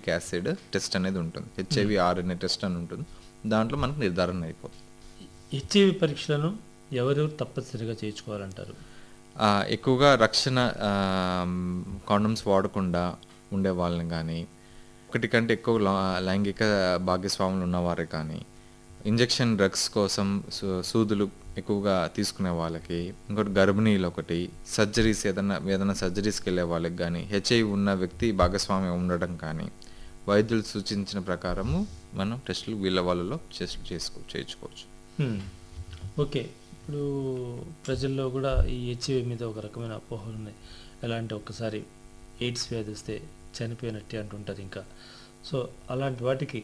Nucleic acid test అనేది ఉంటుంది HIV are అనే టెస్ట్ అని ఉంటుంది దాంట్లో మనకు నిర్ధారణ అయిపోతుంది హెచ్ఐవి పరీక్షలను ఎవరెవరు తప్పనిసరిగా చేయించుకోవాలంటారు ఆ, ఎక్కువగా రక్షణ కాండమ్స్ వాడకుండా ఉండే వాళ్ళని కానీ ఒకటి కంటే ఎక్కువ లా- లైంగిక భాగస్వాములు ఉన్నవారు కానీ ఇంజెక్షన్ డ్రగ్స్ కోసం సూ- సూదులు ఎక్కువగా తీసుకునే వాళ్ళకి ఇంకోటి గర్భిణీలు ఒకటి సర్జరీస్ ఏదైనా ఏదైనా సర్జరీస్కి వెళ్ళే వాళ్ళకి కానీ హెచ్ఐవి ఉన్న వ్యక్తి భాగస్వామ్యం ఉండడం కానీ వైద్యులు సూచించిన ప్రకారము మనం టెస్టులు వీళ్ళ వాళ్ళలో టెస్టులు చేసుకో చేయించుకోవచ్చు హ్మ్. ఓకే ఇప్పుడు ప్రజల్లో కూడా ఈ హెచ్ఐవి మీద ఒక రకమైన అపోహలు ఉన్నాయి ఎలా అంటే ఒక్కసారి ఎయిడ్స్ వ్యాధి వస్తే చనిపోయినట్టే అంటుంటారు ఇంకా సో అలాంటి వాటికి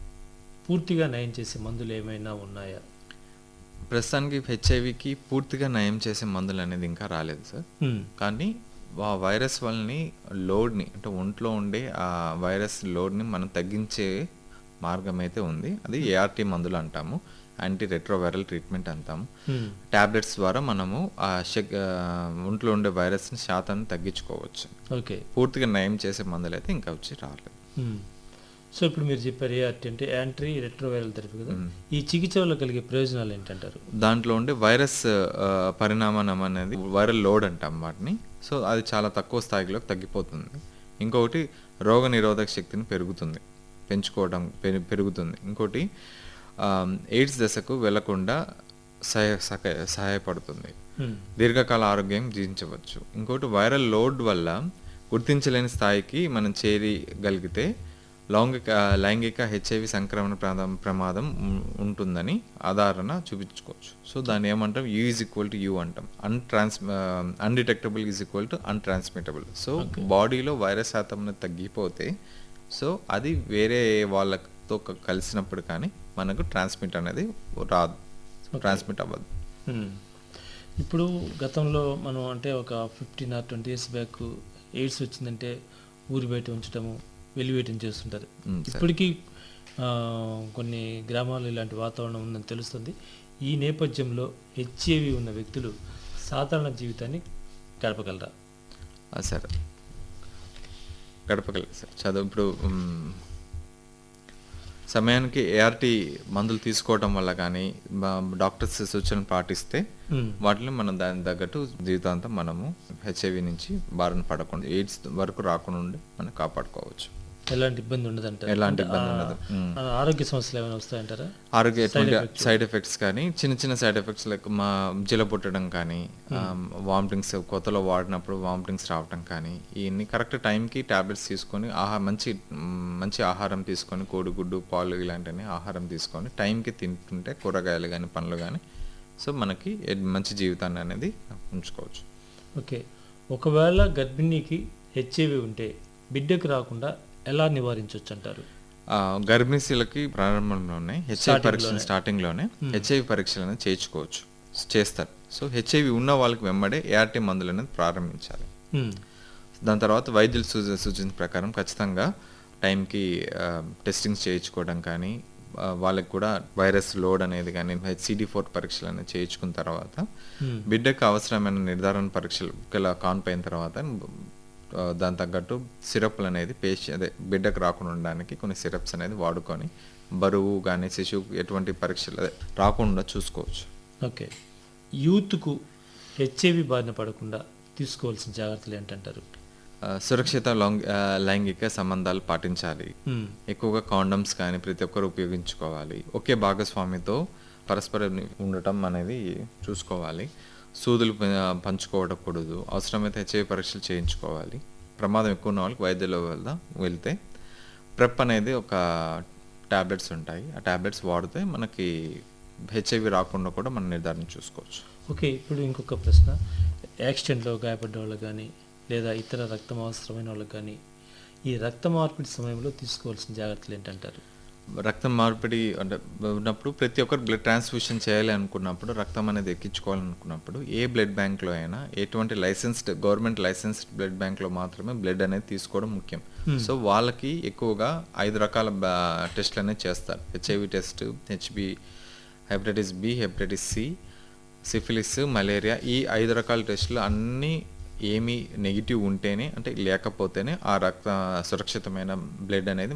పూర్తిగా నయం చేసే మందులు ఏమైనా ఉన్నాయా ప్రస్తుతానికి హెచ్ఐవికి పూర్తిగా నయం చేసే మందులు అనేది ఇంకా రాలేదు సార్ హ్మ్. కానీ ఆ వైరస్ వల్లని లోడ్ని అంటే ఒంట్లో ఉండే ఆ వైరస్ లోడ్ని మనం తగ్గించే మార్గం అయితే ఉంది అది ఏఆర్టీ మందులు అంటాము యాంటీ రెట్రోవైరల్ ట్రీట్మెంట్ అంటాము హ్మ్. టాబ్లెట్స్ ద్వారా మనము ఆ శక్ ఆ, ఒంట్లో ఉండే వైరస్ని శాతాన్ని తగ్గించుకోవచ్చు ఓకే పూర్తిగా నయం చేసే మందులు అయితే ఇంకా వచ్చి రాలేదు హ్మ్. సో ఇప్పుడు మీరు చెప్పారు ఏఆర్టీ అంటే యాంట్రీ రెట్రోవైరల్ థెరపీ కదా మ్మ్. ఈ చికిత్స వల్ల కలిగే ప్రయోజనాలు ఏంటంటారు దాంట్లో ఉండే వైరస్ ఆ, పరిణామనం అనేది వైరల్ లోడ్ అంటాం వాటిని సో అది చాలా తక్కువ స్థాయిలోకి తగ్గిపోతుంది ఇంకొకటి రోగ నిరోధక శక్తిని పెరుగుతుంది పెంచుకోవడం పెరు- పెరుగుతుంది ఇంకోటి ఆ, ఎయిడ్స్ దశకు వెళ్లకుండా సహాయ సహాయ సహాయపడుతుంది హ్మ్. దీర్ఘకాల ఆరోగ్యం జీవించవచ్చు ఇంకోటి వైరల్ లోడ్ వల్ల గుర్తించలేని స్థాయికి మనం చేరగలిగితే లౌంగిక లైంగిక హెచ్ఐవి సంక్రమణ ప్రమాదం ప్రమాదం ఉం- ఉంటుందని ఆధారణ చూపించుకోవచ్చు సో దాన్ని ఏమంటాం U is equal to U అంటాం అన్ట్రాన్స్ undetectable is equal to untransmittable so బాడీలో వైరస్ శాతం అనేది తగ్గిపోతే సో అది వేరే వాళ్ళతో క- కలిసినప్పుడు కానీ మనకు ట్రాన్స్మిట్ అనేది రాదు ట్రాన్స్మిట్ అవ్వదు మ్మ్. ఇప్పుడు గతంలో మనం అంటే ఒక fifteen or twenty years back AIDS వచ్చిందంటే ఊరి బయట ఉంచడము వెలివేయటం చేస్తుంటారు మ్మ్, సరే. ఇప్పటికీ ఆ, కొన్ని గ్రామాల్లో ఇలాంటి వాతావరణం ఉందని తెలుస్తుంది ఈ నేపథ్యంలో హెచ్ఐవి ఉన్న వ్యక్తులు సాధారణ జీవితాన్ని గడపగలరా ఆ, సరే గడపగలరు సార్ చదువు ఇప్పుడు మ్, సమయానికి ఏఆర్టీ మందులు తీసుకోవడం వల్ల కానీ డాక్టర్స్ సూచనలు పాటిస్తే మ్మ్. వాటిని మనం దాని తగ్గట్టు జీవితాంతం మనము హెచ్ఐవి నుంచి బారిన పడకుండా ఎయిడ్స్ వరకు రాకుండా ఉండి మనం కాపాడుకోవచ్చు ఎలాంటి ఇబ్బంది ఉండదంటారు ఎలాంటి అంటే, ఇబ్బంది ఆ, ఉండదు. మ్మ్. ఆ, ఆరోగ్య సమస్యలు ఏమైనా వస్తాయంటారా ఆరోగ్య Side ఎటువంటి effects. సైడ్ ఎఫెక్ట్స్ కానీ చిన్న చిన్న సైడ్ ఎఫెక్ట్స్ లైక్ మా జిల పుట్టడం కానీ వామిటింగ్స్ కొత్తలో వాడినప్పుడు వామిటింగ్స్ రావటం కానీ ఇవన్నీ కరెక్ట్ టైంకి టాబ్లెట్స్ తీసుకొని ఆహా మంచి మ్, మంచి ఆహారం తీసుకొని కోడిగుడ్డు పాలు ఇలాంటివన్నీ ఆహారం తీసుకొని టైంకి తింటుంటే కూరగాయలు కానీ పండ్లు కానీ సో మనకి ఎ- మంచి జీవితాన్ని అనేది ఉంచుకోవచ్చు ఓకే ఒకవేళ గర్భిణీకి హెచ్ఐవి ఉంటే బిడ్డకు రాకుండా ఎలా నివారించవచ్చు అంటారు ఆ, గర్భిణీశీలకి ప్రారంభంలోనే హెచ్ఐవి Starting పరీక్షలు లోనే. స్టార్టింగ్లోనే హెచ్ఐవి పరీక్షలు అనేది చేయించుకోవచ్చు చేస్తారు సో హెచ్ఐవి ఉన్న వాళ్ళకి వెంబడే ఏఆర్టీ మందులు అనేది ప్రారంభించాలి మ్మ్. దాని తర్వాత వైద్యులు సూచ సూచించిన ప్రకారం ఖచ్చితంగా టైంకి టెస్టింగ్స్ చేయించుకోవడం కానీ ఆ, వాళ్ళకి కూడా వైరస్ లోడ్ అనేది కానీ హెచ్సిడి ఫోర్ పరీక్షలు అనేది చేయించుకున్న తర్వాత మ్మ్. బిడ్డకు అవసరమైన నిర్ధారణ పరీక్షలు ఇలా కాన్పోయిన తర్వాత ఆ, దాని తగ్గట్టు సిరప్లు అనేది పేషి అదే బిడ్డకు రాకుండా ఉండడానికి కొన్ని సిరప్స్ అనేది వాడుకొని బరువు కానీ శిశువు ఎటువంటి పరీక్షలు అదే రాకుండా చూసుకోవచ్చు ఓకే యూత్కు హెచ్ఐవి బారిన పడకుండా తీసుకోవాల్సిన జాగ్రత్తలు ఏంటంటారు ఆ, సురక్షిత లౌంగ్ ఆ, లైంగిక సంబంధాలు పాటించాలి మ్మ్. ఎక్కువగా కాండమ్స్ కానీ ప్రతి ఒక్కరు ఉపయోగించుకోవాలి ఒకే భాగస్వామితో పరస్పరం ఉండటం అనేది చూసుకోవాలి సూదులు ప- పంచుకోవడకూడదు అవసరమైతే హెచ్ఐవి పరీక్షలు చేయించుకోవాలి ప్రమాదం ఎక్కువ ఉన్న వాళ్ళకి వైద్యుల వల్ల వెళ్తే ప్రెప్ అనేది ఒక టాబ్లెట్స్ ఉంటాయి ఆ టాబ్లెట్స్ వాడితే మనకి హెచ్ఐవి రాకుండా కూడా మనం నిర్ధారణ చూసుకోవచ్చు ఓకే ఇప్పుడు ఇంకొక ప్రశ్న యాక్సిడెంట్లో గాయపడ్డ వాళ్ళకి కానీ లేదా ఇతర రక్తం అవసరమైన వాళ్ళకి కానీ ఈ రక్త మార్పిడి సమయంలో తీసుకోవాల్సిన జాగ్రత్తలు ఏంటంటారు రక్తం మార్పిడి అంటే ఉన్నప్పుడు ప్రతి ఒక్కరు బ్లడ్ ట్రాన్స్ఫ్యూషన్ చేయాలి అనుకున్నప్పుడు రక్తం అనేది ఎక్కించుకోవాలనుకున్నప్పుడు ఏ బ్లడ్ బ్యాంక్లో అయినా ఎటువంటి లైసెన్స్డ్ గవర్నమెంట్ లైసెన్స్డ్ బ్లడ్ బ్యాంక్లో మాత్రమే బ్లడ్ అనేది తీసుకోవడం ముఖ్యం సో వాళ్ళకి ఎక్కువగా ఐదు రకాల టెస్ట్లు అనేది చేస్తారు H I V test H B hepatitis B hepatitis C syphilis malaria ఈ ఐదు రకాల టెస్టులు అన్నీ ఏమీ నెగిటివ్ ఉంటేనే అంటే లేకపోతేనే ఆ రక్త సురక్షితమైన బ్లడ్ అనేది